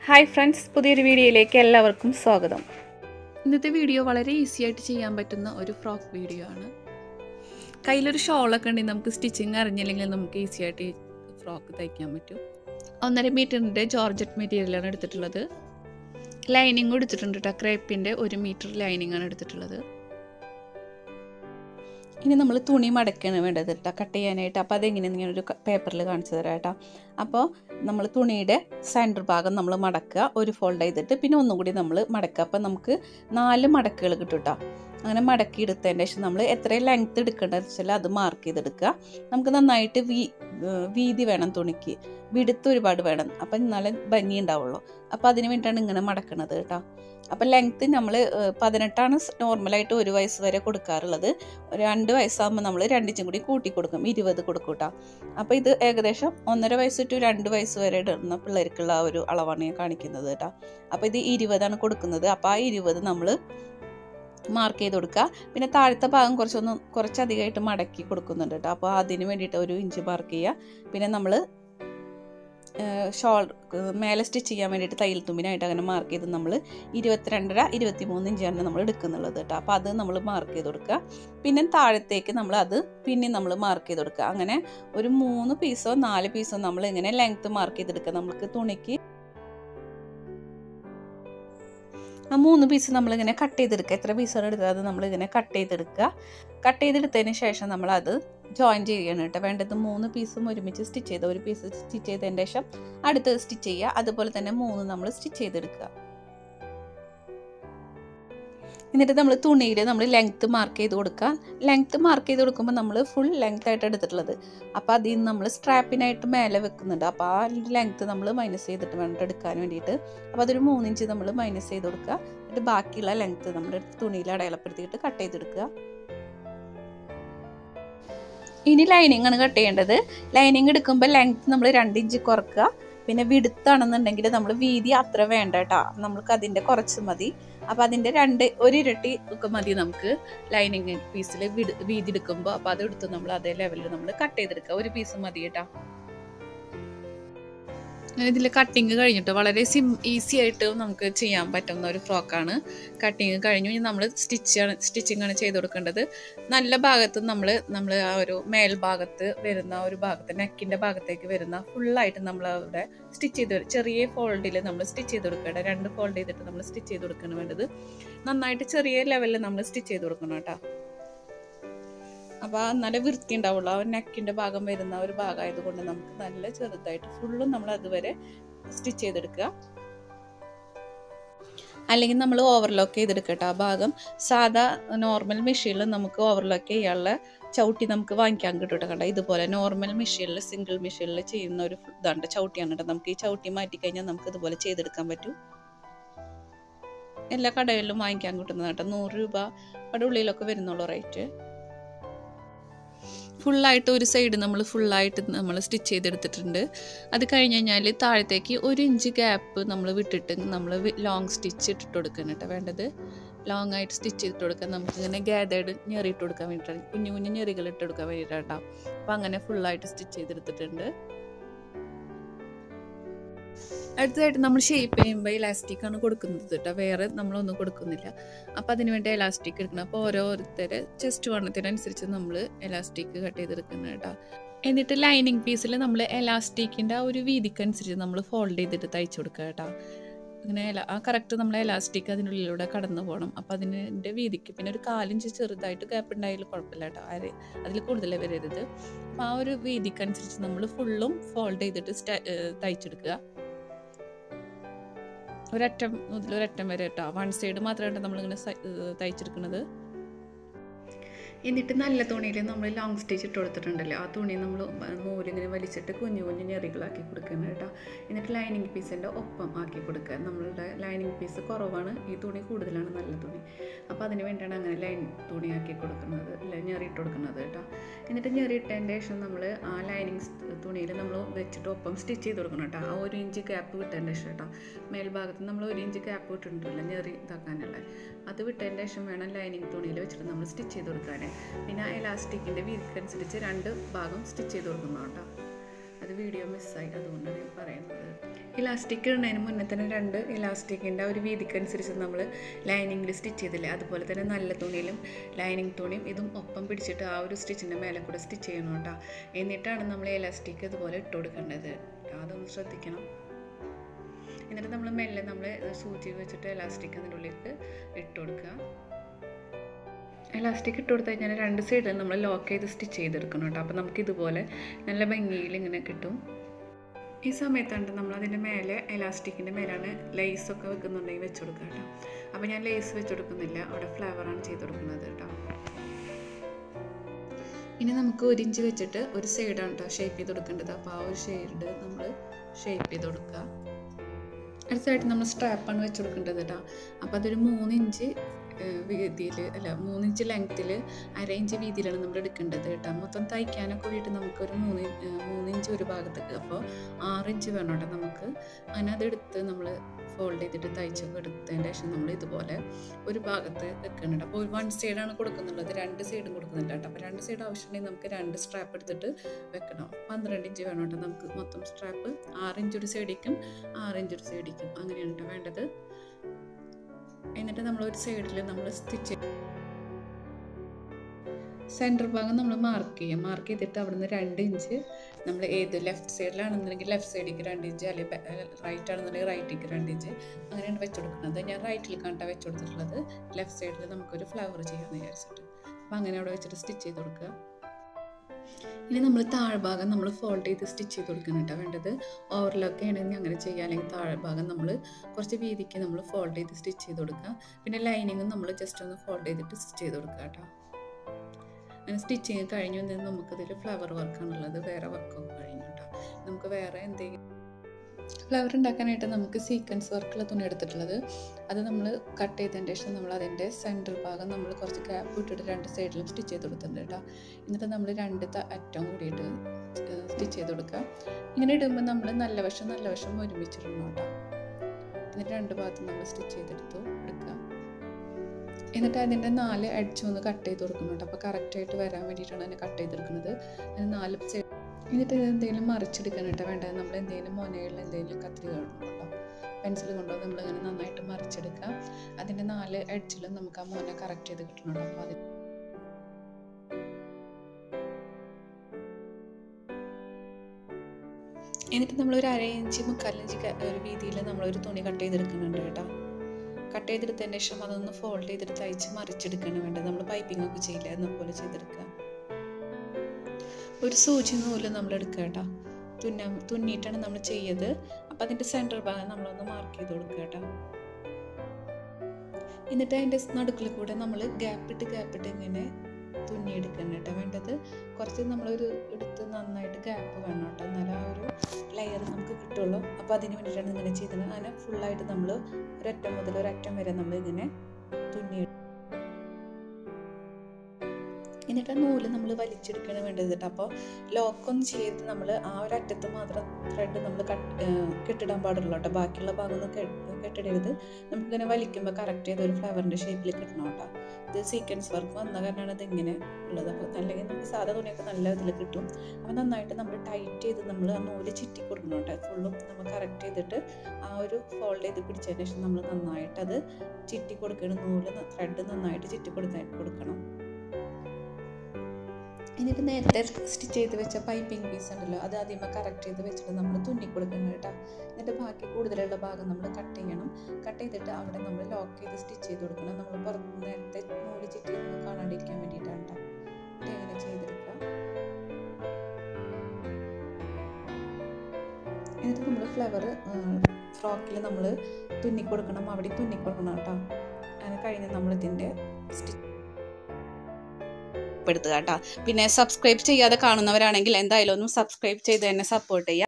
hi friends പുതിയൊരു വീഡിയോയിലേക്ക് എല്ലാവർക്കും സ്വാഗതം ഇന്നത്തെ വീഡിയോ വളരെ ഈസി ആയിട്ട് ചെയ്യാൻ പറ്റുന്ന ഒരു ഫ്രോക്ക് വീഡിയോ ആണ് കയ്യിലൊരു ഷോളൊക്കെ ഉണ്ടെങ്കിൽ നമുക്ക് സ്റ്റിച്ചിങ് അറിഞ്ഞില്ലെങ്കിൽ നമുക്ക് ഈസി ആയിട്ട് ഈ ഫ്രോക്ക് തയ്ക്കാൻ പറ്റും ഒന്നര മീറ്ററിൻ്റെ ജോർജറ്റ് മെറ്റീരിയലാണ് എടുത്തിട്ടുള്ളത് ലൈനിങ് എടുത്തിട്ടുണ്ട് കേട്ടോ ക്രേപ്പിൻ്റെ ഒരു മീറ്റർ ലൈനിങ് ആണ് എടുത്തിട്ടുള്ളത് ഇനി നമ്മൾ തുണി മടക്കാണ് വേണ്ടത് കേട്ടോ കട്ട് ചെയ്യാനായിട്ട് അപ്പോൾ അതെങ്ങനെയെന്ന് ഞാനൊരു പേപ്പറിൽ കാണിച്ചു തരാം കേട്ടോ അപ്പോൾ നമ്മൾ തുണിയുടെ സെൻറ്റർ ഭാഗം നമ്മൾ മടക്കുക ഒരു ഫോൾഡ് ചെയ്തിട്ട് പിന്നെ ഒന്നും കൂടി നമ്മൾ മടക്കുക അപ്പോൾ നമുക്ക് നാല് മടക്കുകൾ കിട്ടും കേട്ടോ അങ്ങനെ മടക്കി എടുത്തതിൻ്റെ ശേഷം നമ്മൾ എത്ര ലെങ്ത് എടുക്കേണ്ടത് വെച്ചാൽ അത് മാർക്ക് ചെയ്തെടുക്കുക നമുക്ക് നന്നായിട്ട് വീ വീതി വേണം തുണിക്ക് വിടുത്ത് ഒരുപാട് വേണം അപ്പം എന്നാലേ ഭംഗി ഉണ്ടാവുള്ളൂ അപ്പോൾ അതിന് വേണ്ടിയിട്ടാണ് ഇങ്ങനെ മടക്കണത് കേട്ടോ അപ്പം ലെങ്ത്ത് നമ്മൾ പതിനെട്ടാണ് നോർമലായിട്ട് ഒരു വയസ്സ് വരെ കൊടുക്കാറുള്ളത് രണ്ട് വയസ്സാകുമ്പോൾ നമ്മൾ രണ്ടിച്ചും കൂടി കൂട്ടി കൊടുക്കും ഇരുപത് കൊടുക്കും കേട്ടോ അപ്പോൾ ഇത് ഏകദേശം ഒന്നര വയസ്സ് ടു രണ്ട് വയസ്സ് വരെ ഇടുന്ന പിള്ളേർക്കുള്ള ആ ഒരു അളവാണ് ഞാൻ കാണിക്കുന്നത് കേട്ടോ അപ്പോൾ ഇത് ഇരുപതാണ് കൊടുക്കുന്നത് അപ്പോൾ ആ ഇരുപത് നമ്മൾ മാർക്ക് ചെയ്ത് കൊടുക്കുക പിന്നെ താഴത്തെ ഭാഗം കുറച്ചൊന്ന് കുറച്ചധികമായിട്ട് മടക്കി കൊടുക്കുന്നുണ്ട് കേട്ടോ അപ്പോൾ അതിന് വേണ്ടിയിട്ട് ഒരു ഇഞ്ച് മാർക്ക് ചെയ്യുക പിന്നെ നമ്മൾ ഷോൾ മേലെ സ്റ്റിച്ച് ചെയ്യാൻ വേണ്ടിയിട്ട് തയ്യൽ തുമ്പിനായിട്ട് അങ്ങനെ മാർക്ക് ചെയ്ത് നമ്മൾ ഇരുപത്തിരണ്ടര ഇരുപത്തി മൂന്ന് ഇഞ്ചാണ് നമ്മൾ എടുക്കുന്നുള്ളത് കേട്ടോ അപ്പോൾ അത് നമ്മൾ മാർക്ക് ചെയ്ത് കൊടുക്കുക പിന്നെ താഴത്തേക്ക് നമ്മൾ അത് പിന്നെ നമ്മൾ മാർക്ക് ചെയ്ത് കൊടുക്കുക അങ്ങനെ ഒരു മൂന്ന് പീസോ നാല് പീസോ നമ്മൾ ഇങ്ങനെ ലെങ്ത്ത് മാർക്ക് ചെയ്തെടുക്കുക നമുക്ക് തുണിക്ക് ആ മൂന്ന് പീസ് നമ്മളിങ്ങനെ കട്ട് ചെയ്തെടുക്കുക എത്ര പീസാണ് എടുത്തത് അത് നമ്മളിങ്ങനെ കട്ട് ചെയ്തെടുക്കുക കട്ട് ചെയ്തെടുത്തതിന് ശേഷം നമ്മളത് ജോയിൻ ചെയ്യുകയാണ് കേട്ടോ വേണ്ടത് മൂന്ന് പീസും ഒരുമിച്ച് സ്റ്റിച്ച് ചെയ്ത് ഒരു പീസ് സ്റ്റിച്ച് ചെയ്തതിന് ശേഷം അടുത്തത് സ്റ്റിച്ച് ചെയ്യുക അതുപോലെ തന്നെ മൂന്ന് നമ്മൾ സ്റ്റിച്ച് ചെയ്തെടുക്കുക എന്നിട്ട് നമ്മൾ തുണിയിൽ നമ്മൾ ലെങ്ത്ത് മാർക്ക് ചെയ്ത് കൊടുക്കുക ലെങ്ത്ത് മാർക്ക് ചെയ്ത് കൊടുക്കുമ്പോൾ നമ്മൾ ഫുൾ ലെങ്ത് ആയിട്ട് എടുത്തിട്ടുള്ളത് അപ്പോൾ അതിൽ നിന്ന് നമ്മൾ സ്ട്രാപ്പിനായിട്ട് മേലെ വെക്കുന്നുണ്ട് അപ്പോൾ ആ ലെങ്ത്ത് നമ്മൾ മൈനസ് ചെയ്തിട്ട് വേണം എടുക്കാൻ വേണ്ടിയിട്ട് അപ്പോൾ അതൊരു മൂന്നിഞ്ച് നമ്മൾ മൈനസ് ചെയ്ത് കൊടുക്കുക എന്നിട്ട് ബാക്കിയുള്ള ലെങ്ത്ത് നമ്മൾ തുണിയിൽ അടയാളപ്പെടുത്തിയിട്ട് കട്ട് ചെയ്തെടുക്കുക ഇനി ലൈനിങ് ആണ് കട്ട് ചെയ്യേണ്ടത് ലൈനിങ് എടുക്കുമ്പോൾ ലെങ്ത്ത് നമ്മൾ രണ്ട് ഇഞ്ച് കുറക്കുക പിന്നെ വിടുത്താണെന്നുണ്ടെങ്കിൽ നമ്മൾ വീതി അത്ര വേണ്ട കേട്ടോ നമ്മൾക്ക് അതിൻ്റെ കുറച്ച് മതി അപ്പോൾ അതിൻ്റെ രണ്ട് ഒരു ഇരട്ടി ഒക്കെ മതി നമുക്ക് ലൈനിങ് പീസിൽ വിട് വീതി എടുക്കുമ്പോൾ അപ്പോൾ അത് എടുത്ത് നമ്മൾ അതേ ലെവലിൽ നമ്മൾ കട്ട് ചെയ്തെടുക്കുക ഒരു പീസ് മതി കേട്ടോ ഇതിൽ കട്ടിങ് കഴിഞ്ഞിട്ട് വളരെ സിം ഈസി ആയിട്ട് നമുക്ക് ചെയ്യാൻ പറ്റുന്ന ഒരു ഫ്രോക്കാണ് കട്ടിങ് കഴിഞ്ഞു ഇനി നമ്മൾ സ്റ്റിച്ചാണ് സ്റ്റിച്ചിങ് ആണ് ചെയ്ത് കൊടുക്കേണ്ടത് നല്ല ഭാഗത്ത് നമ്മൾ നമ്മൾ ആ ഒരു മേൽഭാഗത്ത് വരുന്ന ഒരു ഭാഗത്ത് നെക്കിൻ്റെ ഭാഗത്തേക്ക് വരുന്ന ഫുള്ളായിട്ട് നമ്മൾ അവിടെ സ്റ്റിച്ച് ചെയ്ത് ചെറിയ ഫോൾഡിൽ നമ്മൾ സ്റ്റിച്ച് ചെയ്ത് കൊടുക്കണം രണ്ട് ഫോൾഡ് ചെയ്തിട്ട് നമ്മൾ സ്റ്റിച്ച് ചെയ്ത് കൊടുക്കണം വേണ്ടത് നന്നായിട്ട് ചെറിയ ലെവലിൽ നമ്മൾ സ്റ്റിച്ച് ചെയ്ത് കൊടുക്കണം കേട്ടോ അപ്പോൾ നല്ല വൃത്തി ഉണ്ടാവുള്ളൂ ആ നെക്കിൻ്റെ ഭാഗം വരുന്ന ഒരു ഭാഗമായതുകൊണ്ട് നമുക്ക് നല്ല ചെറുതായിട്ട് ഫുള്ളും നമ്മൾ അതുവരെ സ്റ്റിച്ച് ചെയ്തെടുക്കുക അല്ലെങ്കിൽ നമ്മൾ ഓവർലോക്ക് ചെയ്തെടുക്കട്ടെ ആ ഭാഗം സാധാ നോർമൽ മെഷീനിൽ നമുക്ക് ഓവർലോക്ക് ചെയ്യാനുള്ള ചവിട്ടി നമുക്ക് വാങ്ങിക്കാൻ കിട്ടും കണ്ട ഇതുപോലെ നോർമൽ മെഷീനിൽ സിംഗിൾ മെഷീനിൽ ചെയ്യുന്ന ഒരു ഇതാണ് ചവിട്ടിയാണ് കേട്ടോ നമുക്ക് ഈ ചവിട്ടി മാറ്റിക്കഴിഞ്ഞാൽ നമുക്ക് ഇതുപോലെ ചെയ്തെടുക്കാൻ പറ്റും എല്ലാ കടകളിലും വാങ്ങിക്കാൻ കിട്ടുന്നത് കേട്ടോ നൂറ് രൂപ അവിടെ ഉള്ളിലൊക്കെ വരുന്നുള്ളൂ റേറ്റ് ഫുള്ളായിട്ട് ഒരു സൈഡ് നമ്മൾ ഫുള്ളായിട്ട് നമ്മൾ സ്റ്റിച്ച് ചെയ്തെടുത്തിട്ടുണ്ട് അത് കഴിഞ്ഞ് കഴിഞ്ഞാൽ താഴത്തേക്ക് ഒരു ഇഞ്ച് ഗ്യാപ്പ് നമ്മൾ വിട്ടിട്ട് നമ്മൾ ലോങ് സ്റ്റിച്ച് ഇട്ടിട്ട് കൊടുക്കണം കേട്ടോ വേണ്ടത് ലോങ് ആയിട്ട് സ്റ്റിച്ച് ചെയ്തിട്ട് കൊടുക്കാൻ നമുക്ക് ഇങ്ങനെ ഗ്യാതേഡ് ഞെറിയിട്ട് കൊടുക്കാൻ വേണ്ടിയിട്ടാണ് കുഞ്ഞു കുഞ്ഞു ഞെറികൾ ഇട്ട് കൊടുക്കാൻ വേണ്ടിയിട്ടാണ് അപ്പോൾ അങ്ങനെ ഫുള്ളായിട്ട് സ്റ്റിച്ച് ചെയ്തെടുത്തിട്ടുണ്ട് അടുത്തതായിട്ട് നമ്മൾ ഷേപ്പ് ചെയ്യുമ്പോൾ ഇലാസ്റ്റിക് ആണ് കൊടുക്കുന്നത് കേട്ടോ വേറെ നമ്മളൊന്നും കൊടുക്കുന്നില്ല അപ്പോൾ അതിന് വേണ്ടി ഇലാസ്റ്റിക് എടുക്കണം അപ്പോൾ ഓരോരുത്തരെ ചെസ്റ്റ് വണ്ണത്തിനനുസരിച്ച് നമ്മൾ ഇലാസ്റ്റിക് കട്ട് ചെയ്തെടുക്കുന്നത് കേട്ടോ എന്നിട്ട് ലൈനിങ് പീസിൽ നമ്മൾ എലാസ്റ്റിക്കിൻ്റെ ആ ഒരു വീതിക്കനുസരിച്ച് നമ്മൾ ഫോൾഡ് ചെയ്തിട്ട് തയ്ച്ചു കൊടുക്കുക കേട്ടോ അങ്ങനെ ആ കറക്റ്റ് നമ്മൾ എലാസ്റ്റിക് അതിനുള്ളിലൂടെ കടന്നു പോകണം അപ്പോൾ അതിൻ്റെ വീതിക്ക് പിന്നെ ഒരു കാലിഞ്ച് ചെറുതായിട്ട് ഗ്യാപ്പ് ഉണ്ടായാലും കുഴപ്പമില്ല കേട്ടോ ആര് അതിൽ കൂടുതൽ വരരുത് അപ്പോൾ ആ ഒരു വീതിക്കനുസരിച്ച് നമ്മൾ ഫുള്ളും ഫോൾഡ് ചെയ്തിട്ട് തയ്ച്ചെടുക്കുക ഒരറ്റം മുതൽ ഒരറ്റം വരെ കേട്ടോ വൺ സൈഡ് മാത്രമായിട്ട് നമ്മളിങ്ങനെ തയ്ച്ചെടുക്കുന്നത് എന്നിട്ട് നല്ല തുണിയിൽ നമ്മൾ ലോങ് സ്റ്റിച്ച് ഇട്ട് കൊടുത്തിട്ടുണ്ടല്ലോ ആ തുണി നമ്മൾ നൂലിങ്ങനെ വലിച്ചിട്ട് കുഞ്ഞു കുഞ്ഞു ഞെറികളാക്കി കൊടുക്കുന്നത് കേട്ടോ എന്നിട്ട് ലൈനിങ് പീസിൻ്റെ ഒപ്പം ആക്കി കൊടുക്കുക നമ്മളുടെ ലൈനിങ് പീസ് കുറവാണ് ഈ തുണി കൂടുതലാണ് നല്ല തുണി അപ്പോൾ അതിന് വേണ്ടിയാണ് അങ്ങനെ ലൈൻ തുണി ആക്കി കൊടുക്കുന്നത് ഞെറിയിട്ട് കൊടുക്കുന്നത് കേട്ടോ എന്നിട്ട് ഞെറിയിട്ടതിൻ്റെ ശേഷം നമ്മൾ ആ ലൈനിങ് തുണിയിൽ നമ്മൾ വെച്ചിട്ട് ഒപ്പം സ്റ്റിച്ച് ചെയ്ത് കൊടുക്കണം കേട്ടോ ആ ഒരു ഇഞ്ച് ഗ്യാപ്പ് വിട്ടതിൻ്റെ ശേഷം കേട്ടോ മേൽഭാഗത്ത് നമ്മൾ ഒരു ഇഞ്ച് ഗ്യാപ്പ് വിട്ടിട്ടുണ്ടല്ലോ ഞെറി ഇതാക്കാനുള്ള അത് വിട്ടതിൻ്റെ ശേഷം വേണം ലൈനിങ് തുണിയിൽ വെച്ചിട്ട് നമ്മൾ സ്റ്റിച്ച് ചെയ്ത് കൊടുക്കാൻ പിന്നെ എലാസ്റ്റിക്കിൻ്റെ വീതിക്കനുസരിച്ച് രണ്ട് ഭാഗം സ്റ്റിച്ച് ചെയ്ത് കൊടുക്കണം കേട്ടോ അത് വീഡിയോ മിസ്സായി അതുകൊണ്ടാണ് ഞാൻ പറയുന്നത് ഇലാസ്റ്റിക് ഇടുന്നതിന് മുന്നേ തന്നെ രണ്ട് ഇലാസ്റ്റിക്കിൻ്റെ ഒരു വീതിക്കനുസരിച്ച് നമ്മൾ ലൈനിങ്ങിൽ സ്റ്റിച്ച് ചെയ്തില്ലേ അതുപോലെ തന്നെ നല്ല തുണിയിലും ലൈനിങ് തുണിയും ഇതും ഒപ്പം പിടിച്ചിട്ട് ആ ഒരു സ്റ്റിച്ചിൻ്റെ മേലെ കൂടെ സ്റ്റിച്ച് ചെയ്യണം കേട്ടോ എന്നിട്ടാണ് നമ്മൾ ഇലാസ്റ്റിക് ഇതുപോലെ ഇട്ട് കൊടുക്കേണ്ടത് അതൊന്ന് ശ്രദ്ധിക്കണം എന്നിട്ട് നമ്മൾ മെല്ലെ നമ്മൾ സൂചി വെച്ചിട്ട് ഇലാസ്റ്റിക് അതിൻ്റെ ഉള്ളിലേക്ക് ഇട്ട് കൊടുക്കുക ഇലാസ്റ്റിക് ഇട്ട് കൊടുത്തു കഴിഞ്ഞാൽ രണ്ട് സൈഡിൽ നമ്മൾ ലോക്ക് ചെയ്ത് സ്റ്റിച്ച് ചെയ്തെടുക്കണം കേട്ടോ അപ്പോൾ നമുക്ക് ഇതുപോലെ നല്ല ഭംഗിയിൽ ഇങ്ങനെ കിട്ടും ഈ സമയത്താണ് നമ്മൾ അതിൻ്റെ മേലെ എലാസ്റ്റിക്കിൻ്റെ മേലാണ് ലേസൊക്കെ വെക്കുന്നുണ്ടെങ്കിൽ വെച്ച് കൊടുക്കുക കേട്ടോ അപ്പോൾ ഞാൻ ലേസ് വെച്ച് കൊടുക്കുന്നില്ല അവിടെ ഫ്ലവറാണ് ചെയ്ത് കൊടുക്കുന്നത് കേട്ടോ ഇനി നമുക്ക് ഒരു ഇഞ്ച് വെച്ചിട്ട് ഒരു സൈഡാണ് കേട്ടോ ഷേപ്പ് ചെയ്ത് കൊടുക്കേണ്ടത് അപ്പോൾ ആ ഒരു ഷെയ്ഡ് നമ്മൾ ഷേപ്പ് ചെയ്ത് കൊടുക്കുക അടുത്തതായിട്ട് നമ്മൾ സ്ട്രാപ്പാണ് വെച്ച് കൊടുക്കേണ്ടത് കേട്ടോ അപ്പോൾ അതൊരു മൂന്ന് ഇഞ്ച് വീതിയിൽ അല്ല മൂന്നിഞ്ച് ലെങ്ത്തിൽ അര ഇഞ്ച് വീതിയിലാണ് നമ്മൾ എടുക്കേണ്ടത് കേട്ടോ മൊത്തം തയ്ക്കാനൊക്കെ കൂടിയിട്ട് നമുക്കൊരു മൂന്ന് മൂന്നിഞ്ച് ഒരു ഭാഗത്തേക്ക് അപ്പോൾ ആറ് ഇഞ്ച് വേണം കേട്ടോ നമുക്ക് അങ്ങനെ അതെടുത്ത് നമ്മൾ ഫോൾഡ് ചെയ്തിട്ട് തയ്ച്ചൊക്കെ എടുത്തതിന് ശേഷം നമ്മൾ ഇതുപോലെ ഒരു ഭാഗത്ത് വെക്കുന്നുണ്ട് അപ്പോൾ വൺ സൈഡാണ് കൊടുക്കുന്നുള്ളത് രണ്ട് സൈഡും കൊടുക്കുന്നില്ല കേട്ടോ അപ്പോൾ രണ്ട് സൈഡ് ആവശ്യമുണ്ടെങ്കിൽ നമുക്ക് രണ്ട് സ്ട്രാപ്പ് എടുത്തിട്ട് വെക്കണം പന്ത്രണ്ട് ഇഞ്ച് വേണം കേട്ടോ നമുക്ക് മൊത്തം സ്ട്രാപ്പ് ആറ് ഇഞ്ച് ഒരു സൈഡിക്കും ആറ് ഇഞ്ച് ഒരു സൈഡിക്കും അങ്ങനെയാണ് കേട്ടോ വേണ്ടത് എന്നിട്ട് നമ്മൾ ഒരു സൈഡിൽ നമ്മൾ സ്റ്റിച്ച് സെൻറ്റർ ഭാഗം നമ്മൾ മാർക്ക് ചെയ്യും മാർക്ക് ചെയ്തിട്ട് അവിടുന്ന് രണ്ട് ഇഞ്ച് നമ്മൾ ഏത് ലെഫ്റ്റ് സൈഡിലാണെന്നുണ്ടെങ്കിൽ ലെഫ്റ്റ് സൈഡിലേക്ക് രണ്ട് ഇഞ്ച് അല്ലെങ്കിൽ റൈറ്റ് ആണെന്നുണ്ടെങ്കിൽ റൈറ്റിലേക്ക് രണ്ട് ഇഞ്ച് അങ്ങനെയാണ് വെച്ച് കൊടുക്കുന്നത് ഞാൻ റൈറ്റിൽ കണ്ടാണ് വെച്ച് കൊടുത്തിട്ടുള്ളത് ലെഫ്റ്റ് സൈഡിൽ നമുക്കൊരു ഫ്ലവർ ചെയ്യാമെന്ന് വിചാരിച്ചിട്ട് അപ്പോൾ അങ്ങനെ അവിടെ വെച്ചിട്ട് സ്റ്റിച്ച് ചെയ്ത് കൊടുക്കുക ഇനി നമ്മൾ താഴ്ഭാഗം നമ്മൾ ഫോൾഡ് ചെയ്ത് സ്റ്റിച്ച് ചെയ്ത് കൊടുക്കണം കേട്ടോ വേണ്ടത് ഓവർലോക്ക് ആണെങ്കിൽ അങ്ങനെ ചെയ്യുക അല്ലെങ്കിൽ താഴ്ഭാഗം നമ്മൾ കുറച്ച് വീതിക്ക് നമ്മൾ ഫോൾഡ് ചെയ്ത് സ്റ്റിച്ച് ചെയ്ത് കൊടുക്കുക പിന്നെ ലൈനിങ്ങും നമ്മൾ ജസ്റ്റ് ഒന്ന് ഫോൾഡ് ചെയ്തിട്ട് സ്റ്റിച്ച് ചെയ്ത് കൊടുക്കുക കേട്ടോ അങ്ങനെ സ്റ്റിച്ചിങ് കഴിഞ്ഞു എന്തെങ്കിലും നമുക്കിതിൽ ഫ്ലവർ വർക്കാണുള്ളത് വേറെ വർക്കൊക്കെ കഴിഞ്ഞു കേട്ടോ നമുക്ക് വേറെ എന്തെങ്കിലും ഫ്ലവർ ഉണ്ടാക്കാനായിട്ട് നമുക്ക് സീക്വൻസ് വർക്കുള്ള തുണി എടുത്തിട്ടുള്ളത് അത് നമ്മൾ കട്ട് ചെയ്തതിന് ശേഷം നമ്മൾ അതിൻ്റെ സെൻട്രൽ ഭാഗം നമ്മൾ കുറച്ച് ഗ്യാപ്പ് ഇട്ടിട്ട് രണ്ട് സൈഡിലും സ്റ്റിച്ച് ചെയ്ത് കൊടുത്തിട്ടുണ്ട് കേട്ടോ എന്നിട്ട് നമ്മൾ രണ്ട് അറ്റം കൂടിയിട്ട് സ്റ്റിച്ച് ചെയ്ത് കൊടുക്കുക ഇങ്ങനെ ഇടുമ്പോൾ നമ്മൾ നല്ല വശം നല്ല വശം ഒരുമിച്ചിടണം കേട്ടോ എന്നിട്ട് രണ്ട് ഭാഗത്തും നമ്മൾ സ്റ്റിച്ച് ചെയ്തെടുത്തു എടുക്കുക എന്നിട്ട് അതിൻ്റെ നാല് അടിച്ച് ഒന്ന് കട്ട് ചെയ്ത് കൊടുക്കണം കേട്ടോ അപ്പോൾ കറക്റ്റായിട്ട് വരാൻ വേണ്ടിയിട്ടാണ് അതിനെ കട്ട് ചെയ്തെടുക്കുന്നത് അതിന് നാല് സൈഡ് എന്നിട്ട് ഇത് എന്തെങ്കിലും മറിച്ചെടുക്കാനായിട്ട് വേണ്ടത് നമ്മൾ എന്തെങ്കിലും മൊനകളിൽ എന്തെങ്കിലും കത്രിക കൊണ്ടോ പെൻസിൽ കൊണ്ടോ നമ്മളിങ്ങനെ നന്നായിട്ട് മറിച്ചെടുക്കുക അതിൻ്റെ നാല് എഡ്ജിലും നമുക്ക് ആ മോനെ കറക്റ്റ് ചെയ്ത് കിട്ടണുള്ളൂ അപ്പോൾ അത് എന്നിട്ട് നമ്മളൊരു അര ഇഞ്ച് മുക്കാലിഞ്ച് ഒരു വീതിയിൽ നമ്മളൊരു തുണി കട്ട് ചെയ്തെടുക്കുന്നുണ്ട് കേട്ടോ കട്ട് ചെയ്തെടുത്തതിന് ശേഷം അതൊന്ന് ഫോൾഡ് ചെയ്തിട്ട് തയ്ച്ച് മറിച്ചെടുക്കണം വേണ്ടത് നമ്മൾ പൈപ്പിംഗ് ഒക്കെ ചെയ്യില്ല എന്ന പോലെ ചെയ്തെടുക്കുക ഒരു സൂചി നൂല് നമ്മൾ എടുക്കുക കേട്ടോ തുന്ന തുന്നിയിട്ടാണ് നമ്മൾ ചെയ്യത് അപ്പം അതിൻ്റെ സെൻറ്റർ ഭാഗം നമ്മളൊന്ന് മാർക്ക് ചെയ്ത് കൊടുക്കുക കേട്ടോ എന്നിട്ട് അതിൻ്റെ നടുക്കിൽ കൂടെ നമ്മൾ ഗ്യാപ്പിട്ട് ഗ്യാപ്പിട്ട് ഇങ്ങനെ തുന്നിയെടുക്കണം കേട്ടോ വേണ്ടത് കുറച്ച് നമ്മളൊരു എടുത്ത് നന്നായിട്ട് ഗ്യാപ്പ് വേണം കേട്ടോ എന്നാലും ആ ഒരു ലെയർ നമുക്ക് കിട്ടുള്ളൂ അപ്പോൾ അതിന് വേണ്ടിയിട്ടാണ് ഇങ്ങനെ ചെയ്തത് അങ്ങനെ ഫുള്ളായിട്ട് നമ്മൾ ഒരറ്റം മുതൽ ഒരറ്റം വരെ നമ്മൾ ഇങ്ങനെ തുന്നി എന്നിട്ട് ആ നൂല് നമ്മൾ വലിച്ചെടുക്കുകയാണ് വേണ്ടത് കേട്ടോ അപ്പോൾ ലോക്കൊന്നും ചെയ്ത് നമ്മൾ ആ ഒരു അറ്റത്ത് മാത്രം ത്രെഡ് നമ്മൾ കട്ട് കെട്ടിടാൻ പാടുള്ളൂ കേട്ടോ ബാക്കിയുള്ള ഭാഗം ഒന്നും കെട്ടിടരുത് നമുക്കിങ്ങനെ വലിക്കുമ്പോൾ കറക്റ്റ് ചെയ്ത് ഒരു ഫ്ലവറിൻ്റെ ഷേപ്പിൽ കിട്ടണം കേട്ടോ ഇത് സീക്വൻസ് വർക്ക് വന്ന കാരണമാണ് ഇത് ഇങ്ങനെ ഉള്ളത് അപ്പോൾ അല്ലെങ്കിൽ നമുക്ക് സാധാ തുണിയൊക്കെ നല്ല ഇതിൽ കിട്ടും അപ്പോൾ നന്നായിട്ട് നമ്മൾ ടൈറ്റ് ചെയ്ത് നമ്മൾ ആ നൂല് ചുറ്റി കൊടുക്കണം കേട്ടോ ഫുള്ളും നമ്മൾ കറക്റ്റ് ചെയ്തിട്ട് ആ ഒരു ഫോൾഡ് ചെയ്ത് പിടിച്ചതിന് ശേഷം നമ്മൾ നന്നായിട്ട് അത് ചുറ്റി കൊടുക്കണം നൂല് ത്രെഡ് നന്നായിട്ട് ചുറ്റി കൊടുക്കാൻ കൊടുക്കണം എന്നിട്ട് നേരത്തെ സ്റ്റിച്ച് ചെയ്ത് വെച്ച പൈപ്പിംഗ് പീസ് ഉണ്ടല്ലോ അത് ആദ്യമേ കറക്റ്റ് ചെയ്ത് വെച്ചിട്ട് നമ്മൾ തുന്നി കൊടുക്കണം കേട്ടോ എന്നിട്ട് ബാക്കി കൂടുതലുള്ള ഭാഗം നമ്മൾ കട്ട് ചെയ്യണം കട്ട് ചെയ്തിട്ട് അവിടെ നമ്മൾ ലോക്ക് ചെയ്ത് സ്റ്റിച്ച് ചെയ്ത് കൊടുക്കണം നമ്മൾ പുറത്ത് നേരത്തെ നൂല് ചുറ്റി ഒന്നും കാണാണ്ടിരിക്കാൻ വേണ്ടിയിട്ടാണ് കേട്ടോ എന്നിട്ട് എങ്ങനെ ചെയ്തെടുക്കുക എന്നിട്ട് നമ്മൾ ഫ്ലവർ ഫ്രോക്കിൽ നമ്മൾ തുന്നി കൊടുക്കണം അവിടെ തുന്നി കൊടുക്കണം കേട്ടോ അങ്ങനെ കഴിഞ്ഞ് നമ്മളിതിൻ്റെ സ്റ്റിച്ച് ഉൾപ്പെടുത്തുക കേട്ടോ പിന്നെ സബ്സ്ക്രൈബ് ചെയ്യാതെ കാണുന്നവരാണെങ്കിൽ എന്തായാലും ഒന്ന് സബ്സ്ക്രൈബ് ചെയ്ത് തന്നെ സപ്പോർട്ട് ചെയ്യുക